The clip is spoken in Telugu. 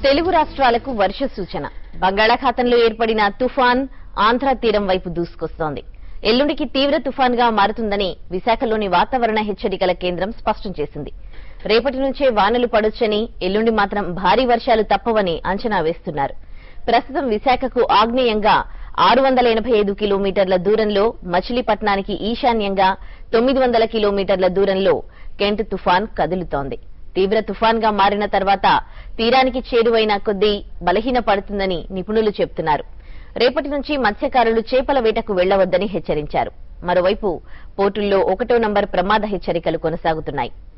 తెలుగు రాష్ట్రాలకు వర్ష సూచన బంగాళాఖాతంలో ఏర్పడిన తుఫాన్ ఆంధ్ర తీరం వైపు దూసుకొస్తోంది ఎల్లుండికి తీవ్ర తుఫాన్ గా మారుతుందని విశాఖలోని వాతావరణ హెచ్చరికల కేంద్రం స్పష్టం చేసింది రేపటి నుంచే వానలు పడొచ్చని ఎల్లుండి మాత్రం భారీ వర్షాలు తప్పవని అంచనా వేస్తున్నారు ప్రస్తుతం విశాఖకు ఆగ్నేయంగా ఆరు వందల ఎనభై ఐదు కిలోమీటర్ల దూరంలో మచిలీపట్నానికి ఈశాన్యంగా తొమ్మిది వందల కిలోమీటర్ల దూరంలో కెంట్ తుఫాన్ కదులుతోంది తీవ్ర తుఫాన్ గా మారిన తర్వాత తీరానికి చేరువైన కొద్దీ బలహీన పడుతుందని నిపుణులు చెబుతున్నారు రేపటి నుంచి మత్స్యకారులు చేపల వేటకు వెళ్లవద్దని హెచ్చరించారు మరోవైపు పోర్టుల్లో ఒకటో నంబర్ ప్రమాద హెచ్చరికలు కొనసాగుతున్నాయి